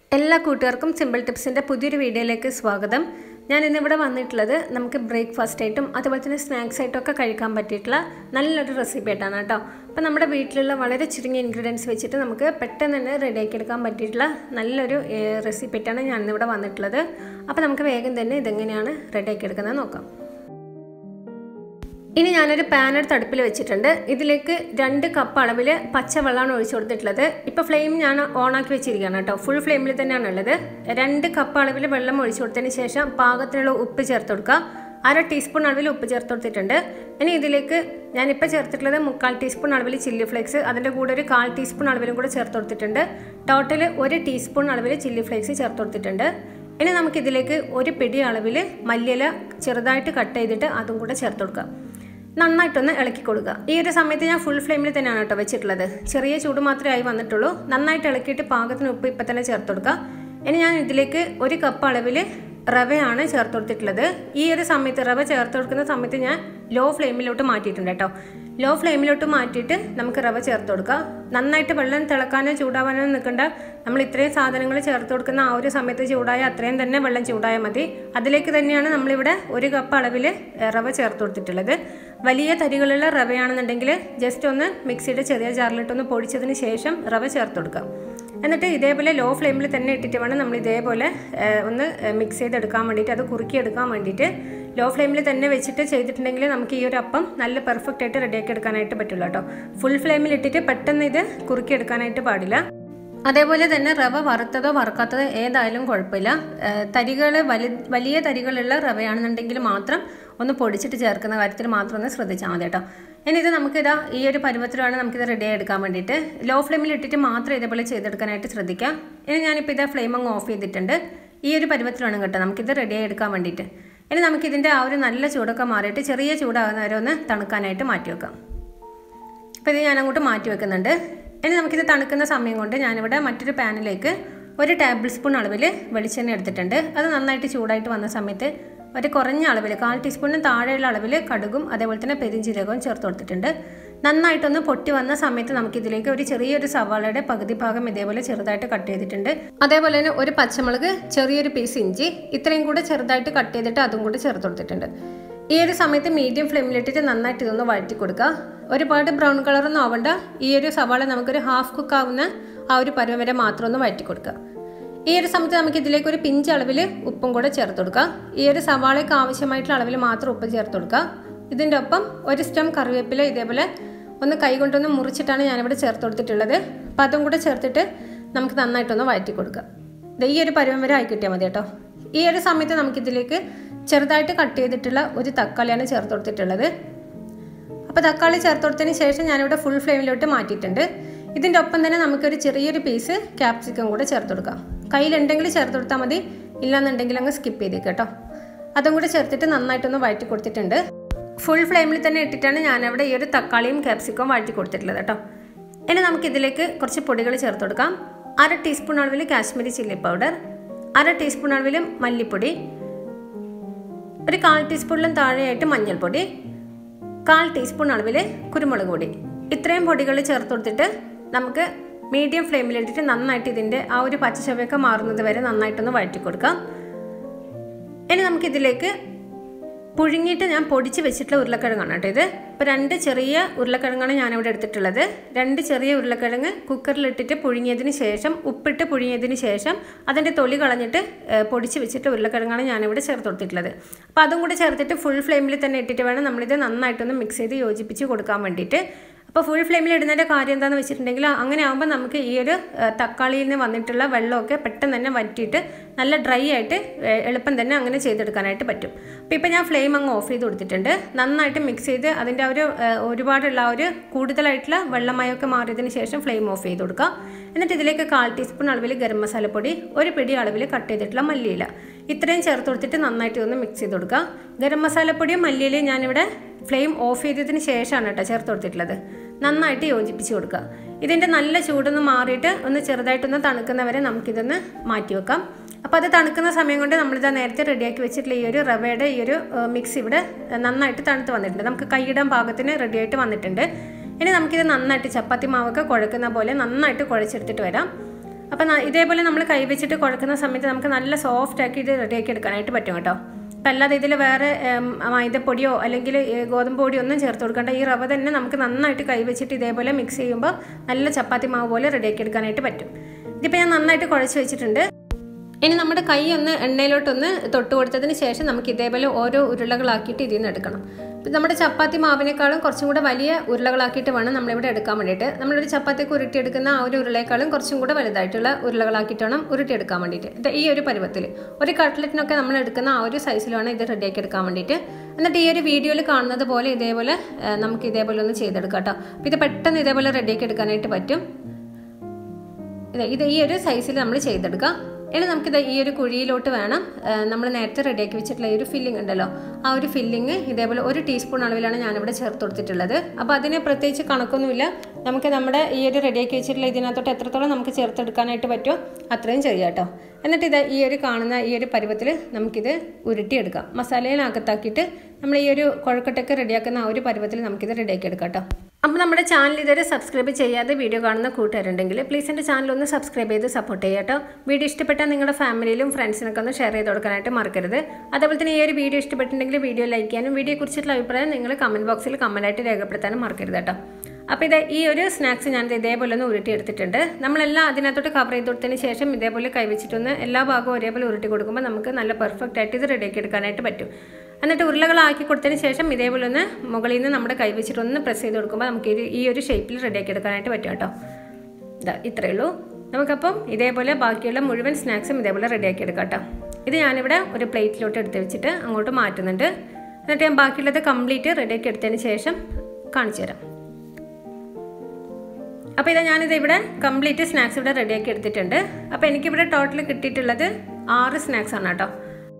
എല്ലാ കൂട്ടുകാർക്കും സിമ്പിൾ ടിപ്സിൻ്റെ പുതിയൊരു വീഡിയോയിലേക്ക് സ്വാഗതം ഞാൻ ഇന്നിവിടെ വന്നിട്ടുള്ളത് നമുക്ക് ബ്രേക്ക്ഫാസ്റ്റ് ആയിട്ടും അതുപോലെ തന്നെ സ്നാക്സ് ആയിട്ടും ഒക്കെ കഴിക്കാൻ പറ്റിയിട്ടുള്ള നല്ലൊരു റെസിപ്പി ആയിട്ടാണ് കേട്ടോ അപ്പോൾ നമ്മുടെ വീട്ടിലുള്ള വളരെ ചുരുങ്ങിയ ഇൻഗ്രീഡിയൻസ് വെച്ചിട്ട് നമുക്ക് പെട്ടെന്ന് തന്നെ റെഡിയാക്കി എടുക്കാൻ പറ്റിയിട്ടുള്ള നല്ലൊരു റെസിപ്പി ആയിട്ടാണ് ഞാൻ ഇന്നിവിടെ വന്നിട്ടുള്ളത് അപ്പോൾ നമുക്ക് വേഗം തന്നെ ഇതെങ്ങനെയാണ് റെഡിയാക്കി എടുക്കുന്നത് നോക്കാം ഇനി ഞാനൊരു പാൻ എടുത്ത് അടുപ്പിൽ വെച്ചിട്ടുണ്ട് ഇതിലേക്ക് രണ്ട് കപ്പ് അളവിൽ പച്ചവെള്ളമാണ് ഒഴിച്ചു കൊടുത്തിട്ടുള്ളത് ഇപ്പോൾ ഫ്ലെയിം ഞാൻ ഓണാക്കി വെച്ചിരിക്കുകയാണ് കേട്ടോ ഫുൾ ഫ്ലെയിമിൽ തന്നെയാണ് ഉള്ളത് രണ്ട് കപ്പ് അളവിൽ വെള്ളം ഒഴിച്ചു കൊടുത്തതിന് ശേഷം പാകത്തിനുള്ള ഉപ്പ് ചേർത്ത് കൊടുക്കുക അര ടീസ്പൂൺ അളവിൽ ഉപ്പ് ചേർത്ത് കൊടുത്തിട്ടുണ്ട് ഇനി ഇതിലേക്ക് ഞാനിപ്പോൾ ചേർത്തിട്ടുള്ളത് മുക്കാൽ ടീസ്പൂൺ അളവിൽ ചില്ലി ഫ്ലേക്സ് അതിൻ്റെ കൂടെ ഒരു കാൽ ടീസ്പൂൺ അളവിലും കൂടെ ചേർത്ത് കൊടുത്തിട്ടുണ്ട് ടോട്ടൽ ഒരു ടീസ്പൂൺ അളവിൽ ചില്ലി ഫ്ലേക്സ് ചേർത്ത് കൊടുത്തിട്ടുണ്ട് ഇനി നമുക്കിതിലേക്ക് ഒരു പിടി അളവിൽ മല്ലിയില ചെറുതായിട്ട് കട്ട് ചെയ്തിട്ട് അതും കൂടെ ചേർത്ത് കൊടുക്കാം നന്നായിട്ടൊന്ന് ഇളക്കി കൊടുക്കുക ഈ ഒരു സമയത്ത് ഞാൻ ഫുൾ ഫ്ലെയിമിൽ തന്നെയാണ് കേട്ടോ വെച്ചിട്ടുള്ളത് ചെറിയ ചൂട് മാത്രമേ ആയി വന്നിട്ടുള്ളൂ നന്നായിട്ട് ഇളക്കിയിട്ട് പാകത്തിന് ഉപ്പ് ഇപ്പം തന്നെ ചേർത്ത് കൊടുക്കുക ഇനി ഞാൻ ഇതിലേക്ക് ഒരു കപ്പ് അളവിൽ റവയാണ് ചേർത്ത് കൊടുത്തിട്ടുള്ളത് ഈ ഒരു സമയത്ത് റവ ചേർത്ത് കൊടുക്കുന്ന സമയത്ത് ഞാൻ ലോ ഫ്ലെയിമിലോട്ട് മാറ്റിയിട്ടുണ്ട് കേട്ടോ ലോ ഫ്ലെയിമിലോട്ട് മാറ്റിയിട്ട് നമുക്ക് റവ ചേർത്ത് കൊടുക്കുക നന്നായിട്ട് വെള്ളം തിളക്കാനോ ചൂടാവാനോ നിൽക്കണ്ട നമ്മൾ ഇത്രയും സാധനങ്ങൾ ചേർത്ത് കൊടുക്കുന്ന ആ ഒരു സമയത്ത് ചൂടായ അത്രയും തന്നെ വെള്ളം ചൂടായാൽ മതി അതിലേക്ക് തന്നെയാണ് നമ്മളിവിടെ ഒരു കപ്പ് അളവിൽ റവ ചേർത്ത് കൊടുത്തിട്ടുള്ളത് വലിയ തരികളുള്ള റവയാണെന്നുണ്ടെങ്കിൽ ജസ്റ്റ് ഒന്ന് മിക്സിയുടെ ചെറിയ ജാറിലിട്ടൊന്ന് പൊടിച്ചതിന് ശേഷം റവ ചേർത്ത് കൊടുക്കാം എന്നിട്ട് ഇതേപോലെ ലോ ഫ്ലെയിമിൽ തന്നെ ഇട്ടിട്ട് വേണം നമ്മൾ ഇതേപോലെ ഒന്ന് മിക്സ് ചെയ്തെടുക്കാൻ വേണ്ടിയിട്ട് അത് കുറുക്കിയെടുക്കാൻ വേണ്ടിയിട്ട് ലോ ഫ്ലെയിമിൽ തന്നെ വെച്ചിട്ട് ചെയ്തിട്ടുണ്ടെങ്കിൽ നമുക്ക് ഈ ഒരു അപ്പം നല്ല പെർഫെക്റ്റ് ആയിട്ട് റെഡിയാക്കി എടുക്കാനായിട്ട് പറ്റുള്ളൂ കേട്ടോ ഫുൾ ഫ്ലെയിമിൽ ഇട്ടിട്ട് പെട്ടെന്ന് ഇത് കുറുക്കിയെടുക്കാനായിട്ട് പാടില്ല അതേപോലെ തന്നെ റവ വറുത്തതോ വറുക്കാത്തതോ ഏതായാലും കുഴപ്പമില്ല തരികൾ വലി വലിയ തരികളുള്ള റവയാണെന്നുണ്ടെങ്കിൽ മാത്രം ഒന്ന് പൊടിച്ചിട്ട് ചേർക്കുന്ന കാര്യത്തിൽ മാത്രം ഒന്ന് ശ്രദ്ധിച്ചാൽ മതി കേട്ടോ ഇനി ഇത് നമുക്കിതാ ഈ ഒരു പരുവത്തിലാണ് നമുക്കിത് റെഡി എടുക്കാൻ വേണ്ടിയിട്ട് ലോ ഫ്ലെയിമിൽ ഇട്ടിട്ട് മാത്രം ഇതേപോലെ ചെയ്തെടുക്കാനായിട്ട് ശ്രദ്ധിക്കാം ഇനി ഞാനിപ്പോൾ ഇതാ ഫ്ലെയിം അങ്ങ് ഓഫ് ചെയ്തിട്ടുണ്ട് ഈ ഒരു പരുവത്തിലാണ് കേട്ടോ നമുക്കിത് റെഡി എടുക്കാൻ വേണ്ടിയിട്ട് ഇനി നമുക്കിതിൻ്റെ ആ ഒരു നല്ല ചൂടൊക്കെ മാറിയിട്ട് ചെറിയ ചൂടാകുന്ന വരെ ഒന്ന് തണുക്കാനായിട്ട് മാറ്റി വെക്കാം അപ്പോൾ ഇത് ഞാൻ അങ്ങോട്ട് മാറ്റി വെക്കുന്നുണ്ട് ഇനി നമുക്കിത് തണുക്കുന്ന സമയം കൊണ്ട് ഞാനിവിടെ മറ്റൊരു പാനിലേക്ക് ഒരു ടേബിൾ സ്പൂൺ അളവിൽ വെളിച്ചെണ്ണ എടുത്തിട്ടുണ്ട് അത് നന്നായിട്ട് ചൂടായിട്ട് വന്ന സമയത്ത് ഒരു കുറഞ്ഞ അളവിൽ കാൽ ടീസ്പൂണിന് താഴെയുള്ള അളവിൽ കടുകും അതേപോലെ തന്നെ പെരിഞ്ചീരകവും ചേർത്ത് കൊടുത്തിട്ടുണ്ട് നന്നായിട്ടൊന്ന് പൊട്ടി വന്ന സമയത്ത് നമുക്കിതിലേക്ക് ഒരു ചെറിയൊരു സവാളയുടെ പകുതി ഭാഗം ഇതേപോലെ ചെറുതായിട്ട് കട്ട് ചെയ്തിട്ടുണ്ട് അതേപോലെ തന്നെ ഒരു പച്ചമുളക് ചെറിയൊരു പീസ് ഇഞ്ചി ഇത്രയും കൂടെ ചെറുതായിട്ട് കട്ട് ചെയ്തിട്ട് അതും കൂടെ ചേർത്ത് കൊടുത്തിട്ടുണ്ട് ഈ ഒരു സമയത്ത് മീഡിയം ഫ്ലെയിമിലിട്ടിട്ട് നന്നായിട്ട് ഇതൊന്ന് വഴറ്റി കൊടുക്കുക ഒരുപാട് ബ്രൗൺ കളറൊന്നും ആവണ്ട ഈ ഒരു സവാള നമുക്കൊരു ഹാഫ് കുക്ക് ആവുന്ന ആ ഒരു പരുവം വരെ മാത്രം ഒന്ന് വഴറ്റി കൊടുക്കുക ഈ ഒരു സമയത്ത് നമുക്ക് ഇതിലേക്ക് ഒരു പിഞ്ച് അളവിൽ ഉപ്പും കൂടെ ചേർത്ത് കൊടുക്കുക ഈ ഒരു സവാളയ്ക്ക് ആവശ്യമായിട്ടുള്ള അളവിൽ മാത്രം ഉപ്പ് ചേർത്ത് കൊടുക്കുക ഇതിൻ്റെ ഒപ്പം ഒരു സ്റ്റം കറിവേപ്പില ഇതേപോലെ ഒന്ന് കൈ കൊണ്ടൊന്ന് മുറിച്ചിട്ടാണ് ഞാനിവിടെ ചേർത്ത് കൊടുത്തിട്ടുള്ളത് അപ്പം അതും കൂടെ ചേർത്തിട്ട് നമുക്ക് നന്നായിട്ടൊന്ന് വഴറ്റി കൊടുക്കുക ഈ ഒരു പരുവം വരെ ആയി കിട്ടിയാൽ മതി കേട്ടോ ഈ ഒരു സമയത്ത് നമുക്കിതിലേക്ക് ചെറുതായിട്ട് കട്ട് ചെയ്തിട്ടുള്ള ഒരു തക്കാളിയാണ് ചേർത്ത് കൊടുത്തിട്ടുള്ളത് അപ്പോൾ തക്കാളി ചേർത്ത് കൊടുത്തതിന് ശേഷം ഞാനിവിടെ ഫുൾ ഫ്ലെയിമിലോട്ട് മാറ്റിയിട്ടുണ്ട് ഇതിൻ്റെ ഒപ്പം തന്നെ നമുക്കൊരു ചെറിയൊരു പീസ് ക്യാപ്സിക്കം കൂടെ ചേർത്ത് കൊടുക്കാം കയ്യിലുണ്ടെങ്കിൽ ചേർത്ത് കൊടുത്താൽ മതി ഇല്ലാന്നുണ്ടെങ്കിൽ അങ്ങ് സ്കിപ്പ് ചെയ്തേക്ക് കേട്ടോ അതും കൂടെ ചേർത്തിട്ട് നന്നായിട്ടൊന്ന് വഴറ്റി കൊടുത്തിട്ടുണ്ട് ഫുൾ ഫ്ലെയിമിൽ തന്നെ ഇട്ടിട്ടാണ് ഞാനവിടെ ഈ ഒരു തക്കാളിയും ക്യാപ്സിക്കവും വഴറ്റി കൊടുത്തിട്ടുള്ളത് കേട്ടോ ഇനി നമുക്കിതിലേക്ക് കുറച്ച് പൊടികൾ ചേർത്ത് കൊടുക്കാം അര ടീസ്പൂൺ അളവിൽ കാശ്മീരി ചില്ലി പൗഡർ അര ടീസ്പൂൺ അളവിൽ മല്ലിപ്പൊടി ഒരു കാൽ ടീസ്പൂണിലും താഴെയായിട്ട് മഞ്ഞൾപ്പൊടി കാൽ ടീസ്പൂൺ അളവിൽ കുരുമുളക് പൊടി ഇത്രയും പൊടികൾ ചേർത്ത് കൊടുത്തിട്ട് നമുക്ക് മീഡിയം ഫ്ലെയിമിലിട്ടിട്ട് നന്നായിട്ട് ഇതിൻ്റെ ആ ഒരു പച്ചച്ചവയൊക്കെ മാറുന്നത് വരെ നന്നായിട്ടൊന്ന് വഴറ്റി കൊടുക്കാം ഇനി നമുക്കിതിലേക്ക് പുഴുങ്ങിയിട്ട് ഞാൻ പൊടിച്ച് വെച്ചിട്ടുള്ള ഉരുളക്കിഴങ്ങാണ് കേട്ടോ ഇത് ഇപ്പോൾ രണ്ട് ചെറിയ ഉരുളക്കിഴങ്ങാണ് ഞാനിവിടെ എടുത്തിട്ടുള്ളത് രണ്ട് ചെറിയ ഉരുളക്കിഴങ്ങ് കുക്കറിലിട്ടിട്ട് പുഴുങ്ങിയതിന് ശേഷം ഉപ്പിട്ട് പുഴുങ്ങിയതിന് ശേഷം അതിൻ്റെ തൊലി കളഞ്ഞിട്ട് പൊടിച്ച് വെച്ചിട്ട് ഉരുളക്കിഴങ്ങാണ് ഞാനിവിടെ ചേർത്ത് കൊടുത്തിട്ടുള്ളത് അപ്പോൾ അതും കൂടി ചേർത്തിട്ട് ഫുൾ ഫ്ലെയിമിൽ തന്നെ ഇട്ടിട്ട് വേണം നമ്മളിത് നന്നായിട്ടൊന്ന് മിക്സ് ചെയ്ത് യോജിപ്പിച്ച് കൊടുക്കാൻ വേണ്ടിയിട്ട് അപ്പോൾ ഫുൾ ഫ്ലെയിമിൽ ഇടുന്നതിൻ്റെ കാര്യം എന്താണെന്ന് വെച്ചിട്ടുണ്ടെങ്കിൽ അങ്ങനെ ആകുമ്പോൾ നമുക്ക് ഈ ഒരു തക്കാളിയിൽ നിന്ന് വന്നിട്ടുള്ള വെള്ളമൊക്കെ പെട്ടെന്ന് തന്നെ വറ്റിയിട്ട് നല്ല ഡ്രൈ ആയിട്ട് എളുപ്പം തന്നെ അങ്ങനെ ചെയ്തെടുക്കാനായിട്ട് പറ്റും അപ്പോൾ ഇപ്പോൾ ഞാൻ ഫ്ലെയിം അങ്ങ് ഓഫ് ചെയ്ത് കൊടുത്തിട്ടുണ്ട് നന്നായിട്ട് മിക്സ് ചെയ്ത് അതിൻ്റെ ഒരു ഒരുപാടുള്ള ഒരു കൂടുതലായിട്ടുള്ള വെള്ളമയമൊക്കെ മാറിയതിന് ശേഷം ഫ്ലെയിം ഓഫ് ചെയ്ത് കൊടുക്കുക എന്നിട്ട് ഇതിലേക്ക് കാൽ ടീസ്പൂൺ അളവിൽ ഗരം മസാലപ്പൊടി ഒരു പിടി അളവിൽ കട്ട് ചെയ്തിട്ടുള്ള മല്ലിയില ഇത്രയും ചേർത്ത് കൊടുത്തിട്ട് നന്നായിട്ട് ഒന്ന് മിക്സ് ചെയ്ത് കൊടുക്കുക ഗരം മസാലപ്പൊടിയും മല്ലിയിലയും ഞാനിവിടെ ഫ്ലെയിം ഓഫ് ചെയ്തതിന് ശേഷമാണ് കേട്ടോ ചേർത്ത് കൊടുത്തിട്ടുള്ളത് നന്നായിട്ട് യോജിപ്പിച്ച് കൊടുക്കുക ഇതിൻ്റെ നല്ല ചൂടൊന്ന് മാറിയിട്ട് ഒന്ന് ചെറുതായിട്ടൊന്ന് തണുക്കുന്നവരെ നമുക്കിതൊന്ന് മാറ്റി വെക്കാം അപ്പോൾ അത് തണുക്കുന്ന സമയം കൊണ്ട് നമ്മളിതാ നേരത്തെ റെഡിയാക്കി വെച്ചിട്ടുള്ള ഈ ഒരു റവയുടെ ഈ ഒരു മിക്സ് ഇവിടെ നന്നായിട്ട് തണുത്ത് വന്നിട്ടുണ്ട് നമുക്ക് കൈയിടാൻ പാകത്തിന് റെഡിയായിട്ട് വന്നിട്ടുണ്ട് ഇനി നമുക്കിത് നന്നായിട്ട് ചപ്പാത്തി മാവൊക്കെ കുഴക്കുന്ന പോലെ നന്നായിട്ട് കുഴച്ചെടുത്തിട്ട് വരാം അപ്പോൾ ന- ഇതേപോലെ നമ്മൾ കൈവച്ചിട്ട് കുഴക്കുന്ന സമയത്ത് നമുക്ക് നല്ല സോഫ്റ്റ് ആക്കി ഇത് റെഡിയാക്കി എടുക്കാനായിട്ട് പറ്റും കേട്ടോ അപ്പം അല്ലാതെ ഇതിൽ വേറെ ഏം, മൈദപ്പൊടിയോ അല്ലെങ്കിൽ ഏ, ഗോതമ്പ് പൊടിയോ ഒന്നും ചേർത്ത് കൊടുക്കേണ്ട ഈ റവ തന്നെ നമുക്ക് നന്നായിട്ട് കൈവച്ചിട്ട് ഇതേപോലെ മിക്സ് ചെയ്യുമ്പോൾ നല്ല ചപ്പാത്തി മാവ് പോലെ റെഡിയാക്കി എടുക്കാനായിട്ട് പറ്റും ഇതിപ്പോൾ ഞാൻ നന്നായിട്ട് കുഴച്ച് വെച്ചിട്ടുണ്ട് ഇനി നമ്മുടെ കൈ ഒന്ന് എണ്ണയിലോട്ടൊന്ന് തൊട്ട് കൊടുത്തതിന് ശേഷം നമുക്ക് ഇതേപോലെ ഓരോ ഉരുളകളാക്കിയിട്ട് ഇതിൽ നിന്ന് എടുക്കണം ഇപ്പം നമ്മുടെ ചപ്പാത്തി മാവിനേക്കാളും കുറച്ചും കൂടെ വലിയ ഉരുളകളാക്കിയിട്ട് വേണം നമ്മളിവിടെ എടുക്കാൻ വേണ്ടിയിട്ട് നമ്മളൊരു ചപ്പാത്തിക്ക് ഉരുട്ടിയെടുക്കുന്ന ആ ഒരു ഉരുളയേക്കാളും കുറച്ചും കൂടെ വലുതായിട്ടുള്ള ഉരുളകളാക്കിയിട്ട് വേണം ഉരുട്ടിയെടുക്കാൻ വേണ്ടിയിട്ട് ഇത് ഈ ഒരു പരുവത്തിൽ ഒരു കട്ട്ലറ്റിനൊക്കെ നമ്മൾ എടുക്കുന്ന ആ ഒരു സൈസിൽ വേണം ഇത് റെഡിയാക്കി എടുക്കാൻ വേണ്ടിയിട്ട് എന്നിട്ട് ഈ ഒരു വീഡിയോയിൽ കാണുന്നത് പോലെ ഇതേപോലെ ആ, നമുക്ക് ഇതേപോലെ ഒന്ന് ചെയ്തെടുക്കാം കേട്ടോ അപ്പോൾ ഇത് പെട്ടെന്ന് ഇതേപോലെ റെഡിയാക്കി എടുക്കാനായിട്ട് പറ്റും ഇത് ഇത് ഈ ഒരു സൈസിൽ നമ്മൾ ചെയ്തെടുക്കാം ഇനി നമുക്കിത് ഈ ഒരു കുഴിയിലോട്ട് വേണം നമ്മൾ നേരത്തെ റെഡിയാക്കി വെച്ചിട്ടുള്ള ഈ ഒരു ഫില്ലിംഗ് ഉണ്ടല്ലോ ആ ഒരു ഫില്ലിംഗ് ഇതേപോലെ ഒരു ടീസ്പൂൺ അളവിലാണ് ഞാനിവിടെ ചേർത്ത് കൊടുത്തിട്ടുള്ളത് അപ്പോൾ അതിന് പ്രത്യേകിച്ച് കണക്കൊന്നുമില്ല നമുക്ക് നമ്മുടെ ഈ ഒരു റെഡിയാക്കി വെച്ചിട്ടുള്ള ഇതിനകത്തോട്ട് എത്രത്തോളം നമുക്ക് ചേർത്തെടുക്കാനായിട്ട് പറ്റുമോ അത്രയും ചെയ്യാം കേട്ടോ എന്നിട്ട് ഇത് ഈ ഒരു കാണുന്ന ഈ ഒരു പരുവത്തിൽ നമുക്കിത് ഉരുട്ടിയെടുക്കാം മസാലയിനകത്താക്കിയിട്ട് നമ്മൾ ഈ ഒരു കുഴക്കട്ടൊക്കെ റെഡിയാക്കുന്ന ആ ഒരു പരുവത്തിൽ നമുക്കിത് റെഡിയാക്കി എടുക്കാം കേട്ടോ അപ്പോൾ നമ്മുടെ ചാനൽ ഇതുവരെ സബ്സ്ക്രൈബ് ചെയ്യാതെ വീഡിയോ കാണുന്ന കൂട്ടുകാരുണ്ടെങ്കിൽ പ്ലീസ് എൻ്റെ ചാനൽ ഒന്ന് സബ്സ്ക്രൈബ് ചെയ്ത് സപ്പോർട്ട് ചെയ്യുക കേട്ടോ വീഡിയോ ഇഷ്ടപ്പെട്ടാൽ നിങ്ങളുടെ ഫാമിലിയിലും ഫ്രണ്ട്സിനൊക്കെ ഒന്ന് ഷെയർ ചെയ്ത് കൊടുക്കാനായിട്ട് മറക്കരുത് അതേപോലെ തന്നെ ഈ ഒരു വീഡിയോ ഇഷ്ടപ്പെട്ടിട്ടുണ്ടെങ്കിൽ വീഡിയോ ലൈക്ക് ചെയ്യാനും വീഡിയോയെക്കുറിച്ചുള്ള അഭിപ്രായം നിങ്ങൾ കമൻറ്റ് ബോക്സിൽ കമൻറ്റായിട്ട് രേഖപ്പെടുത്താനും മറക്കരുത് കേട്ടോ അപ്പോൾ ഇത് ഈ ഒരു സ്നാക്സ് ഞാൻ ഇതേപോലെ ഒന്ന് ഉരുട്ടി എടുത്തിട്ടുണ്ട് നമ്മളെല്ലാം അതിനകത്തോട്ട് കവർ ചെയ്ത് കൊടുത്തതിന് ശേഷം ഇതേപോലെ കൈവച്ചിട്ടൊന്ന് എല്ലാ ഭാഗവും ഒരേപോലെ ഉരുട്ടി കൊടുക്കുമ്പോൾ നമുക്ക് നല്ല പെർഫെക്റ്റ് ആയിട്ട് ഇത് റെഡിയാക്കി എടുക്കാനായിട്ട് പറ്റും എന്നിട്ട് ഉരുളകളാക്കി കൊടുത്തതിന് ശേഷം ഇതേപോലെ ഒന്ന് മുകളിൽ നിന്ന് നമ്മുടെ കൈ വെച്ചിട്ട് ഒന്ന് പ്രസ് ചെയ്ത് കൊടുക്കുമ്പോൾ നമുക്ക് ഇത് ഈ ഒരു ഷേപ്പിൽ റെഡിയാക്കി എടുക്കാനായിട്ട് പറ്റും കേട്ടോ ഇതാ ഇത്രയേ ഉള്ളൂ നമുക്കപ്പം ഇതേപോലെ ബാക്കിയുള്ള മുഴുവൻ സ്നാക്സും ഇതേപോലെ റെഡിയാക്കി എടുക്കാം കേട്ടോ ഇത് ഞാനിവിടെ ഒരു പ്ലേറ്റിലോട്ട് എടുത്ത് വെച്ചിട്ട് അങ്ങോട്ട് മാറ്റുന്നുണ്ട് എന്നിട്ട് ഞാൻ ബാക്കിയുള്ളത് കംപ്ലീറ്റ് റെഡിയാക്കി എടുത്തതിന് ശേഷം കാണിച്ചു തരാം അപ്പോൾ ഇത് ഞാനിത് ഇവിടെ കംപ്ലീറ്റ് സ്നാക്സ് ഇവിടെ റെഡിയാക്കി എടുത്തിട്ടുണ്ട് അപ്പോൾ എനിക്കിവിടെ ടോട്ടൽ കിട്ടിയിട്ടുള്ളത് ആറ് സ്നാക്സ് ആണ് കേട്ടോ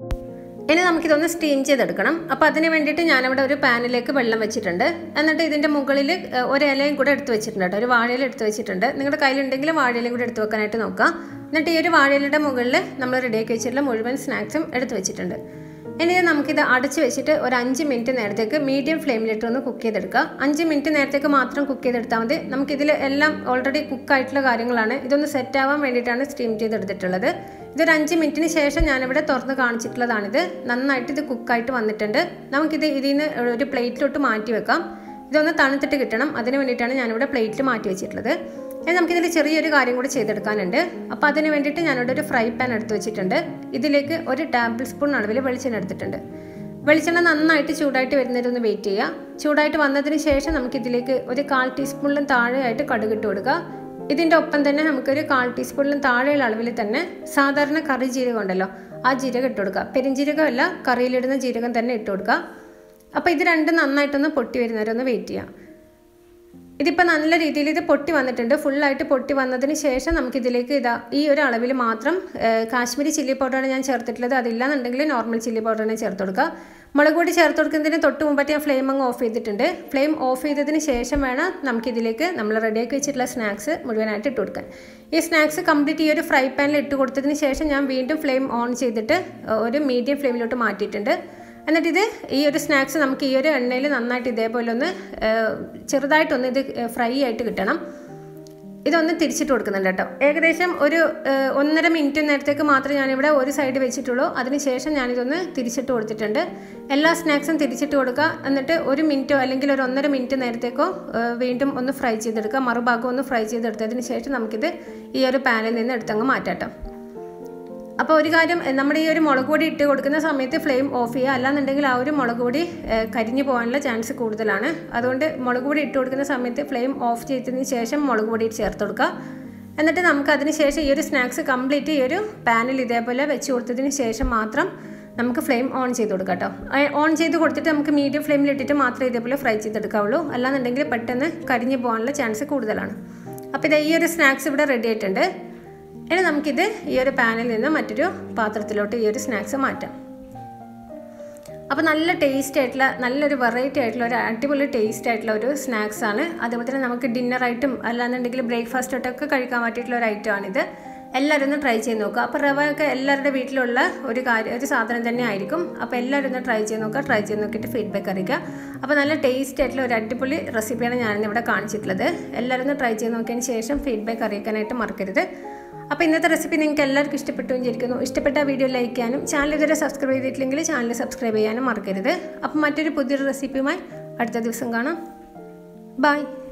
ഇനി നമുക്കിതൊന്ന് സ്റ്റീം ചെയ്തെടുക്കണം അപ്പോൾ അതിന് വേണ്ടിയിട്ട് ഞാനിവിടെ ഒരു പാനിലേക്ക് വെള്ളം വെച്ചിട്ടുണ്ട് എന്നിട്ട് ഇതിൻ്റെ മുകളിൽ ഏഹ്, ഒരു ഇലയും കൂടെ എടുത്ത് വെച്ചിട്ടുണ്ട് കേട്ടോ ഒരു വാഴയില എടുത്ത് വെച്ചിട്ടുണ്ട് നിങ്ങളുടെ കയ്യിലുണ്ടെങ്കിൽ വാഴയിലയും കൂടെ എടുത്ത് വെക്കാനായിട്ട് നോക്കാം എന്നിട്ട് ഈ ഒരു വാഴയിലയുടെ മുകളിൽ നമ്മൾ റെഡിയാക്കി വെച്ചിട്ടുള്ള മുഴുവൻ സ്നാക്സും എടുത്ത് വെച്ചിട്ടുണ്ട് ഇനി ഇത് നമുക്കിത് അടച്ച് വെച്ചിട്ട് ഒരു അഞ്ച് മിനിറ്റ് നേരത്തേക്ക് മീഡിയം ഫ്ലെയിമിലിട്ട് ഒന്ന് കുക്ക് ചെയ്തെടുക്കുക അഞ്ച് മിനിറ്റ് നേരത്തേക്ക് മാത്രം കുക്ക് ചെയ്തെടുത്താൽ മതി നമുക്കിതിൽ എല്ലാം ഓൾറെഡി കുക്കായിട്ടുള്ള കാര്യങ്ങളാണ് ഇതൊന്ന് സെറ്റ് ആവാൻ വേണ്ടിയിട്ടാണ് സ്റ്റീം ചെയ്തെടുത്തിട്ടുള്ളത് ഇതൊരു അഞ്ച് മിനിറ്റിന് ശേഷം ഞാനിവിടെ തുറന്ന് കാണിച്ചിട്ടുള്ളതാണിത് നന്നായിട്ട് ഇത് കുക്കായിട്ട് വന്നിട്ടുണ്ട് നമുക്കിത് ഇതിൽ നിന്ന് ഒരു പ്ലേറ്റിലോട്ട് മാറ്റി വെക്കാം ഇതൊന്ന് തണുത്തിട്ട് കിട്ടണം അതിന് വേണ്ടിയിട്ടാണ് ഞാനിവിടെ പ്ലേറ്റിൽ മാറ്റി വെച്ചിട്ടുള്ളത് ഇനി നമുക്കിതിൽ ചെറിയൊരു കാര്യം കൂടി ചെയ്തെടുക്കാനുണ്ട് അപ്പോൾ അതിന് വേണ്ടിയിട്ട് ഞാനിവിടെ ഒരു ഫ്രൈ പാൻ എടുത്ത് വെച്ചിട്ടുണ്ട് ഇതിലേക്ക് ഒരു ടേബിൾ സ്പൂൺ അളവിൽ വെളിച്ചെണ്ണ എടുത്തിട്ടുണ്ട് വെളിച്ചെണ്ണ നന്നായിട്ട് ചൂടായിട്ട് വരുന്നതൊന്ന് വെയിറ്റ് ചെയ്യുക ചൂടായിട്ട് വന്നതിന് ശേഷം നമുക്കിതിലേക്ക് ഒരു കാൽ ടീസ്പൂണിലും താഴെയായിട്ട് കടുക് ഇട്ട് കൊടുക്കുക ഇതിൻ്റെ ഒപ്പം തന്നെ നമുക്കൊരു കാൽ ടീസ്പൂണിലും താഴെയുള്ള അളവിൽ തന്നെ സാധാരണ കറി ജീരകം ഉണ്ടല്ലോ ആ ജീരകം ഇട്ട് കൊടുക്കുക പെരിഞ്ജീരകമല്ല കറിയിലിടുന്ന ജീരകം തന്നെ ഇട്ട് കൊടുക്കുക അപ്പോൾ ഇത് രണ്ടും നന്നായിട്ടൊന്ന് പൊട്ടി വരുന്നവരെ ഒന്ന് വെയിറ്റ് ചെയ്യാം ഇതിപ്പോൾ നല്ല രീതിയിൽ ഇത് പൊട്ടി വന്നിട്ടുണ്ട് ഫുള്ളായിട്ട് പൊട്ടി വന്നതിന് ശേഷം നമുക്കിതിലേക്ക് ഇതാ ഈ ഒരു അളവിൽ മാത്രം ഏഹ്, കാശ്മീരി ചില്ലി പൗഡറാണ് ഞാൻ ചേർത്തിട്ടുള്ളത് അതില്ലാന്നുണ്ടെങ്കിൽ നോർമൽ ചില്ലി പൗഡറിനെ ചേർത്ത് കൊടുക്കുക മുളക് പൊടി ചേർത്ത് കൊടുക്കുന്നതിന് തൊട്ട് മുമ്പായിട്ട് ഞാൻ ഫ്ലെയിം അങ്ങ് ഓഫ് ചെയ്തിട്ടുണ്ട് ഫ്ലെയിം ഓഫ് ചെയ്തതിന് ശേഷം വേണം നമുക്കിതിലേക്ക് നമ്മൾ റെഡിയാക്കി വെച്ചിട്ടുള്ള സ്നാക്സ് മുഴുവനായിട്ട് ഇട്ട് കൊടുക്കാൻ ഈ സ്നാക്സ് കംപ്ലീറ്റ് ഈ ഒരു ഫ്രൈ പാനിൽ ഇട്ട് കൊടുത്തതിന് ശേഷം ഞാൻ വീണ്ടും ഫ്ലെയിം ഓൺ ചെയ്തിട്ട് ഏഹ്, ഒരു മീഡിയം ഫ്ലെയിമിലോട്ട് മാറ്റിയിട്ടുണ്ട് എന്നിട്ട് ഇത് ഈ ഒരു സ്നാക്സ് നമുക്ക് ഈ ഒരു എണ്ണയിൽ നന്നായിട്ട് ഇതേപോലെ ഒന്ന് ഏഹ്, ചെറുതായിട്ടൊന്ന് ഇത് ഫ്രൈ ആയിട്ട് കിട്ടണം ഇതൊന്ന് തിരിച്ചിട്ട് കൊടുക്കുന്നുണ്ട് കേട്ടോ ഏകദേശം ഒരു ഏഹ്, ഒന്നര മിനിറ്റ് നേരത്തേക്ക് മാത്രമേ ഞാനിവിടെ ഒരു സൈഡ് വെച്ചിട്ടുള്ളൂ അതിനുശേഷം ഞാനിതൊന്ന് തിരിച്ചിട്ട് കൊടുത്തിട്ടുണ്ട് എല്ലാ സ്നാക്സും തിരിച്ചിട്ട് കൊടുക്കുക എന്നിട്ട് ഒരു മിനിറ്റോ അല്ലെങ്കിൽ ഒരു ഒന്നര മിനിറ്റ് നേരത്തേക്കോ ഏഹ്, വീണ്ടും ഒന്ന് ഫ്രൈ ചെയ്തെടുക്കുക മറുഭാഗം ഒന്ന് ഫ്രൈ ചെയ്തെടുത്തതിന് ശേഷം നമുക്കിത് ഈ ഒരു പാനിൽ നിന്ന് എടുത്തങ്ങ് മാറ്റാം കേട്ടോ അപ്പോൾ ഒരു കാര്യം എ, നമ്മുടെ ഈ ഒരു മുളക് പൊടി ഇട്ട് കൊടുക്കുന്ന സമയത്ത് ഫ്ലെയിം ഓഫ് ചെയ്യുക അല്ലാന്നുണ്ടെങ്കിൽ ആ ഒരു മുളക് പൊടി ഏ, കരിഞ്ഞു പോകാനുള്ള ചാൻസ് കൂടുതലാണ് അതുകൊണ്ട് മുളക് പൊടി ഇട്ട് കൊടുക്കുന്ന സമയത്ത് ഫ്ലെയിം ഓഫ് ചെയ്തതിന് ശേഷം മുളക് പൊടി ചേർത്ത് കൊടുക്കുക എന്നിട്ട് നമുക്ക് അതിന് ശേഷം ഈ ഒരു സ്നാക്സ് കംപ്ലീറ്റ് ഈ ഒരു പാനിൽ ഇതേപോലെ വെച്ച് കൊടുത്തതിന് ശേഷം മാത്രം നമുക്ക് ഫ്ലെയിം ഓൺ ചെയ്ത് കൊടുക്കാം കേട്ടോ ഓൺ ചെയ്ത് കൊടുത്തിട്ട് നമുക്ക് മീഡിയം ഫ്ലെയിമിൽ ഇട്ടിട്ട് മാത്രമേ ഇതേപോലെ ഫ്രൈ ചെയ്തെടുക്കാവുള്ളൂ അല്ലാന്നുണ്ടെങ്കിൽ പെട്ടെന്ന് കരിഞ്ഞു പോകാനുള്ള ചാൻസ് കൂടുതലാണ് അപ്പോൾ ഇത് ഈ ഒരു സ്നാക്സ് ഇവിടെ റെഡി ആയിട്ടുണ്ട് ഇനി നമുക്കിത് ഈ ഒരു പാനിൽ നിന്ന് മറ്റൊരു പാത്രത്തിലോട്ട് ഈ ഒരു സ്നാക്സ് മാറ്റാം അപ്പോൾ നല്ല ടേസ്റ്റ് ആയിട്ടുള്ള നല്ലൊരു വെറൈറ്റി ആയിട്ടുള്ള ഒരു അടിപൊളി ടേസ്റ്റ് ആയിട്ടുള്ള ഒരു സ്നാക്സ് ആണ് അതുപോലെ തന്നെ നമുക്ക് ഡിന്നറായിട്ടും അല്ലാന്നുണ്ടെങ്കിൽ ബ്രേക്ക്ഫാസ്റ്റ് ആയിട്ടൊക്കെ കഴിക്കാൻ പറ്റിയിട്ടുള്ള ഒരു ഐറ്റം ആണിത് എല്ലാവരും ഒന്ന് ട്രൈ ചെയ്ത് നോക്കുക അപ്പോൾ റവ ഒക്കെ എല്ലാവരുടെ വീട്ടിലുള്ള ഒരു കാര്യം ഒരു സാധനം തന്നെ ആയിരിക്കും അപ്പോൾ എല്ലാവരും ഒന്ന് ട്രൈ ചെയ്ത് നോക്കുക ട്രൈ ചെയ്ത് നോക്കിയിട്ട് ഫീഡ്ബാക്ക് അറിയിക്കുക അപ്പോൾ നല്ല ടേസ്റ്റ് ആയിട്ടുള്ള ഒരു അടിപൊളി റെസിപ്പിയാണ് ഞാനിന്ന് ഇവിടെ കാണിച്ചിട്ടുള്ളത് എല്ലാവരും ഒന്ന് ട്രൈ ചെയ്ത് നോക്കിയതിന് ശേഷം ഫീഡ്ബാക്ക് അറിയിക്കാനായിട്ട് മറക്കരുത് അപ്പോൾ ഇന്നത്തെ റെസിപ്പി നിങ്ങൾക്ക് എല്ലാവർക്കും ഇഷ്ടപ്പെട്ടു വിചാരിക്കുന്നു ഇഷ്ടപ്പെട്ട വീഡിയോ ലൈക്ക് ചെയ്യാനും ചാനൽ ഇതുവരെ സബ്സ്ക്രൈബ് ചെയ്തിട്ടില്ലെങ്കിൽ ചാനൽ സബ്സ്ക്രൈബ് ചെയ്യാനും മറക്കരുത് അപ്പോൾ മറ്റൊരു പുതിയൊരു റെസിപ്പിയുമായി അടുത്ത ദിവസം കാണാം ബൈ